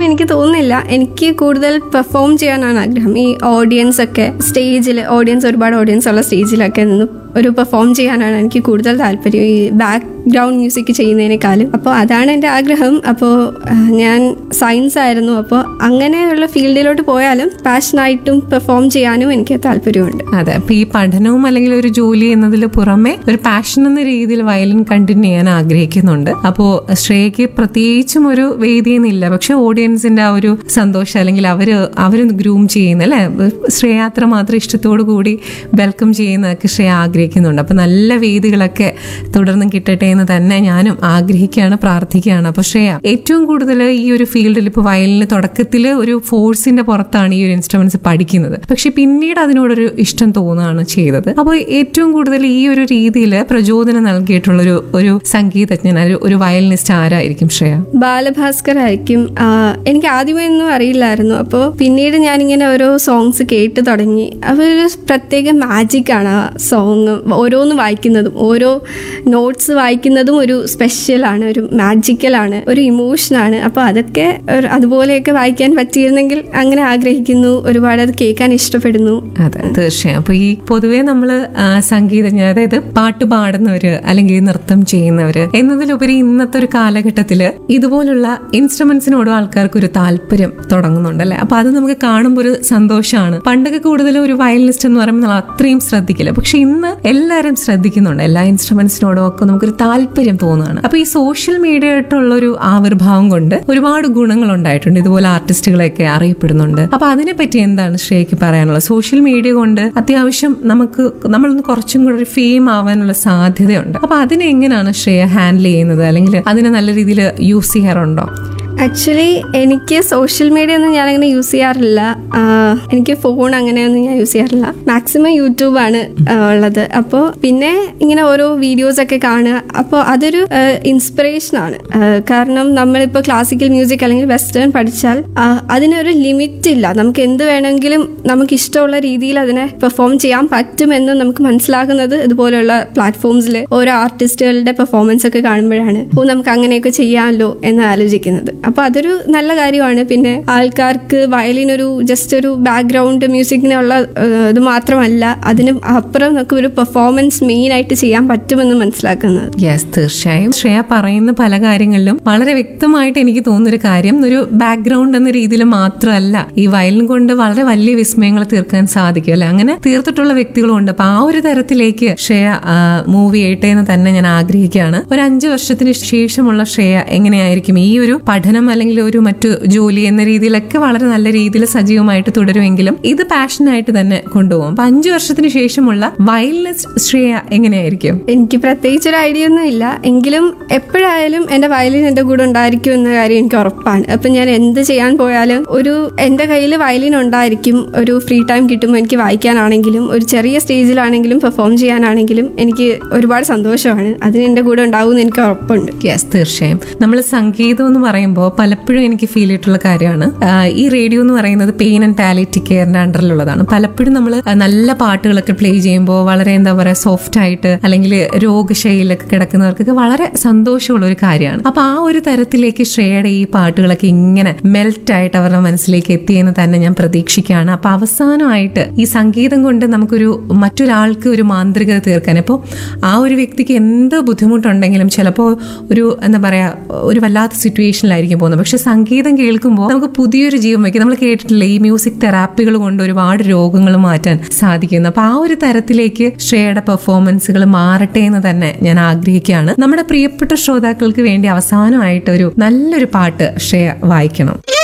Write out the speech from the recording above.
എനിക്ക് തോന്നുന്നില്ല എനിക്ക് കൂടുതൽ പെർഫോം ചെയ്യാനാണ് ആഗ്രഹം ഈ ഓഡിയൻസ് ഒക്കെ സ്റ്റേജിൽ ഓഡിയൻസ് ഒരുപാട് ഓഡിയൻസ് ഉള്ള സ്റ്റേജിലൊക്കെ നിന്ന് ഒരു പെർഫോം ചെയ്യാനാണ് എനിക്ക് കൂടുതൽ താല്പര്യം ഈ ബാക്ക്ഗ്രൗണ്ട് മ്യൂസിക് ചെയ്യുന്നതിനേക്കാളും അപ്പോൾ അതാണ് എൻ്റെ ആഗ്രഹം അപ്പോൾ ഞാൻ സയൻസ് ആയിരുന്നു അപ്പോൾ അങ്ങനെയുള്ള ഫീൽഡിലോട്ട് പോയാലും പാഷനായിട്ടും പെർഫോം ചെയ്യാനും എനിക്ക് താല്പര്യമുണ്ട് അതെ അപ്പൊ ഈ പഠനവും അല്ലെങ്കിൽ ഒരു ജോലി എന്നതിൽ പുറമെ ഒരു പാഷൻ എന്ന രീതിയിൽ വയലിൻ കണ്ടിന്യൂ ചെയ്യാൻ ആഗ്രഹിക്കുന്നുണ്ട് അപ്പോൾ ശ്രേയക്ക് പ്രത്യേകിച്ചും ഒരു വേദി എന്നില്ല പക്ഷെ ഓഡിയൻസിന്റെ ആ ഒരു സന്തോഷം അല്ലെങ്കിൽ അവര് അവര് ഗ്രൂം ചെയ്യുന്ന അല്ലെ ശ്രേയ അത്ര മാത്രം ഇഷ്ടത്തോടു കൂടി വെൽക്കം ചെയ്യുന്നതൊക്കെ ശ്രേയ ആഗ്രഹിക്കുന്നുണ്ട് അപ്പൊ നല്ല വേദികളൊക്കെ തുടർന്നും കിട്ടട്ടെ എന്ന് തന്നെ ഞാനും ആഗ്രഹിക്കുകയാണ് പ്രാർത്ഥിക്കുകയാണ് അപ്പൊ ശ്രേയ ഏറ്റവും കൂടുതൽ ഈ ഒരു ഫീൽഡിൽ ഇപ്പോൾ വയലിന് തുടക്കത്തിൽ ഒരു ഫോഴ്സിന്റെ പുറത്താണ് ഈ ഒരു ഇൻസ്ട്രുമെന്റ്സ് പഠിക്കുന്നത് പക്ഷെ പിന്നീട് അതിനോടൊരു ഇഷ്ടം തോന്നുകയാണ് ചെയ്തത് അപ്പോൾ ഏറ്റവും കൂടുതൽ ഈ ഒരു രീതിയിൽ പ്രചോദനം നൽകിയിട്ടുള്ള ഒരു ഒരു സംഗീതജ്ഞൻ ഒരു- ഒരു വയലിനിസ്റ്റ് ആരായിരിക്കും ശ്രേയ ബാലഭാസ്കർ ആയിരിക്കും ആ, എനിക്ക് ആദ്യമേ ഒന്നും അറിയില്ലായിരുന്നു അപ്പോൾ പിന്നീട് ഞാനിങ്ങനെ ഓരോ സോങ്സ് കേട്ട് തുടങ്ങി അതൊരു പ്രത്യേക മാജിക്കാണ് ആ സോങ് ഓരോന്ന് വായിക്കുന്നതും ഓരോ നോട്ട്സ് വായിക്കുന്നതും ഒരു സ്പെഷ്യലാണ് ഒരു മാജിക്കലാണ് ഒരു ഇമോഷനാണ് അപ്പോൾ അതൊക്കെ ഒരു- അതുപോലെയൊക്കെ വായിക്കാൻ പറ്റിയിരുന്നെങ്കിൽ അങ്ങനെ ആഗ്രഹിക്കുന്നു ഒരുപാട് അത് കേൾക്കാൻ ഇഷ്ടപ്പെടുന്നു അതെ തീർച്ചയായും അപ്പൊ ഈ പൊതുവേ നമ്മൾ സംഗീതജ്ഞ അതായത് പാട്ട് പാടുന്നവര് അല്ലെങ്കിൽ നൃത്തം ചെയ്യുന്നവര് എന്നതിലുപരി ഇന്നത്തെ ഒരു കാലഘട്ടത്തില് ഇതുപോലുള്ള ഇൻസ്ട്രുമെന്റ്സിനോടും ആൾക്കാർക്ക് ഒരു താല്പര്യം തുടങ്ങുന്നുണ്ട് അല്ലെ അപ്പൊ അത് നമുക്ക് കാണുമ്പോൾ ഒരു സന്തോഷമാണ് പണ്ടൊക്കെ കൂടുതലും ഒരു വയലിനിസ്റ്റ് എന്ന് പറയുമ്പോൾ നമ്മൾ അത്രയും ശ്രദ്ധിക്കില്ല പക്ഷെ ഇന്ന് എല്ലാവരും ശ്രദ്ധിക്കുന്നുണ്ട് എല്ലാ ഇൻസ്ട്രുമെന്റ്സിനോടും ഒക്കെ നമുക്കൊരു താല്പര്യം തോന്നുകയാണ് അപ്പൊ ഈ സോഷ്യൽ മീഡിയ ആയിട്ടുള്ള ഒരു ആവിർഭാവം കൊണ്ട് ഒരുപാട് ഗുണങ്ങൾ ഉണ്ടായിട്ടുണ്ട് ഇതുപോലെ ആർട്ടിസ്റ്റുകളെയൊക്കെ അറിയപ്പെടുന്നുണ്ട് അപ്പൊ അതിനെ പറ്റി എന്താണ് ശ്രേയക്ക് പറയാനുള്ളത് സോഷ്യൽ മീഡിയ കൊണ്ട് അത്യാവശ്യം നമുക്ക് നമ്മളൊന്ന് കുറച്ചും കൂടെ ഒരു ഫെയിം ആവാനുള്ള സാധ്യതയുണ്ട് അപ്പൊ അതിനെ എങ്ങനെയാണ് ശ്രേയ ഹാൻഡിൽ ചെയ്യുന്നത് അല്ലെങ്കിൽ അതിനെ നല്ല രീതിയിൽ യൂസ് ചെയ്യാറുണ്ടോ ആക്ച്വലി എനിക്ക് സോഷ്യൽ മീഡിയ ഒന്നും ഞാനങ്ങനെ യൂസ് ചെയ്യാറില്ല ആ, എനിക്ക് ഫോൺ അങ്ങനെയൊന്നും ഞാൻ യൂസ് ചെയ്യാറില്ല മാക്സിമം യൂട്യൂബാണ് ആ, ഉള്ളത് അപ്പോൾ പിന്നെ ഇങ്ങനെ ഓരോ വീഡിയോസ് ഒക്കെ കാണുക അപ്പോൾ അതൊരു ഇൻസ്പിറേഷനാണ് കാരണം നമ്മളിപ്പോൾ ക്ലാസിക്കൽ മ്യൂസിക് അല്ലെങ്കിൽ വെസ്റ്റേൺ പഠിച്ചാൽ ആ, അതിനൊരു ലിമിറ്റ് ഇല്ല നമുക്ക് എന്ത് വേണമെങ്കിലും നമുക്ക് ഇഷ്ടമുള്ള രീതിയിൽ അതിനെ പെർഫോം ചെയ്യാൻ പറ്റുമെന്ന് നമുക്ക് മനസ്സിലാക്കുന്നത് ഇതുപോലെയുള്ള പ്ലാറ്റ്ഫോംസിൽ ഓരോ ആർട്ടിസ്റ്റുകളുടെ പെർഫോമൻസ് ഒക്കെ കാണുമ്പോഴാണ് ഓ നമുക്ക് അങ്ങനെയൊക്കെ ചെയ്യാമല്ലോ എന്ന് ആലോചിക്കുന്നത് അപ്പൊ അതൊരു നല്ല കാര്യമാണ് പിന്നെ ആൾക്കാർക്ക് വയലിൻ ഒരു ജസ്റ്റ് ഒരു ബാക്ക്ഗ്രൗണ്ട് മ്യൂസിക്കിനുള്ള ഏഹ്, ഇത് മാത്രമല്ല അതിന് അപ്പുറം നമുക്ക് ഒരു പെർഫോമൻസ് മെയിൻ ആയിട്ട് ചെയ്യാൻ പറ്റുമെന്ന് മനസ്സിലാക്കുന്നത് യെസ് തീർച്ചയായും ശ്രേയ പറയുന്ന പല കാര്യങ്ങളിലും വളരെ വ്യക്തമായിട്ട് എനിക്ക് തോന്നുന്നൊരു കാര്യം ഒരു ബാക്ക്ഗ്രൗണ്ട് എന്ന രീതിയിൽ മാത്രമല്ല ഈ വയലിൻ കൊണ്ട് വളരെ വലിയ വിസ്മയങ്ങൾ തീർക്കാൻ സാധിക്കും അല്ലെ അങ്ങനെ തീർത്തിട്ടുള്ള വ്യക്തികളും ഉണ്ട് അപ്പൊ ആ ഒരു തരത്തിലേക്ക് ശ്രേയ മൂവി ചെയ്യട്ടെ എന്ന് തന്നെ ഞാൻ ആഗ്രഹിക്കുകയാണ് ഒരു അഞ്ചു വർഷത്തിന് ശേഷമുള്ള ശ്രേയ എങ്ങനെയായിരിക്കും ഈ ഒരു പഠനം അല്ലെങ്കിൽ ഒരു മറ്റു ജോലി എന്ന രീതിയിലൊക്കെ വളരെ നല്ല രീതിയിൽ സജീവമായിട്ട് തുടരുമെങ്കിലും ഇത് പാഷനായിട്ട് തന്നെ കൊണ്ടുപോകും അപ്പൊ അഞ്ചു വർഷത്തിന് ശേഷമുള്ള വയലിനിസ്റ്റ് ശ്രേയ എങ്ങനെയായിരിക്കും എനിക്ക് പ്രത്യേകിച്ച് ഒരു ഐഡിയ ഒന്നും ഇല്ല എങ്കിലും എപ്പോഴായാലും എൻ്റെ വയലിൻ എൻ്റെ കൂടെ ഉണ്ടായിരിക്കും എന്ന കാര്യം എനിക്ക് ഉറപ്പാണ് അപ്പം ഞാൻ എന്ത് ചെയ്യാൻ പോയാലും ഒരു എൻ്റെ കയ്യിൽ വയലിൻ ഉണ്ടായിരിക്കും ഒരു ഫ്രീ ടൈം കിട്ടുമ്പോൾ എനിക്ക് വായിക്കാനാണെങ്കിലും ഒരു ചെറിയ സ്റ്റേജിലാണെങ്കിലും പെർഫോം ചെയ്യാനാണെങ്കിലും എനിക്ക് ഒരുപാട് സന്തോഷമാണ് അതിന് എൻ്റെ കൂടെ ഉണ്ടാവും എന്ന് എനിക്ക് ഉറപ്പുണ്ട് യെസ് തീർച്ചയായും നമ്മൾ സംഗീതം എന്ന് പറയുമ്പോൾ പലപ്പോഴും എനിക്ക് ഫീൽ ചെയ്തിട്ടുള്ള കാര്യമാണ് ആ, ഈ റേഡിയോ എന്ന് പറയുന്നത് പെയിൻ ആൻഡ് പാലിറ്റി കെയറിന്റെ അണ്ടറിലുള്ളതാണ് പലപ്പോഴും നമ്മൾ നല്ല പാട്ടുകളൊക്കെ പ്ലേ ചെയ്യുമ്പോൾ വളരെ എന്താ പറയുക സോഫ്റ്റ് ആയിട്ട് അല്ലെങ്കിൽ രോഗശൈലിയിലൊക്കെ കിടക്കുന്നവർക്കൊക്കെ വളരെ സന്തോഷമുള്ള ഒരു കാര്യമാണ് അപ്പൊ ആ ഒരു തരത്തിലേക്ക് ശ്രേയയുടെ ഈ പാട്ടുകളൊക്കെ ഇങ്ങനെ മെൽറ്റ് ആയിട്ട് അവരുടെ മനസ്സിലേക്ക് എത്തിയെന്ന് തന്നെ ഞാൻ പ്രതീക്ഷിക്കുകയാണ് അപ്പൊ അവസാനമായിട്ട് ഈ സംഗീതം കൊണ്ട് നമുക്കൊരു മറ്റൊരാൾക്ക് ഒരു മാന്ത്രികത തീർക്കാൻ ഇപ്പോൾ ആ ഒരു വ്യക്തിക്ക് എന്ത് ബുദ്ധിമുട്ടുണ്ടെങ്കിലും ചിലപ്പോൾ ഒരു എന്താ പറയാ ഒരു വല്ലാത്ത സിറ്റുവേഷനിലായിരിക്കും പോകുന്നത് പക്ഷെ സംഗീതം കേൾക്കുമ്പോൾ നമുക്ക് പുതിയൊരു ജീവൻ വയ്ക്കും നമ്മൾ കേട്ടിട്ടില്ലേ ഈ മ്യൂസിക് തെറാപ്പികൾ കൊണ്ട് ഒരുപാട് രോഗങ്ങൾ മാറ്റാൻ സാധിക്കുന്നു അപ്പൊ ആ ഒരു തരത്തിലേക്ക് ശ്രേയയുടെ പെർഫോമൻസുകൾ മാറട്ടെ എന്ന് തന്നെ ഞാൻ ആഗ്രഹിക്കുകയാണ് നമ്മുടെ പ്രിയപ്പെട്ട ശ്രോതാക്കൾക്ക് വേണ്ടി അവസാനമായിട്ട് ഒരു നല്ലൊരു പാട്ട് ശ്രേയ വായിക്കണം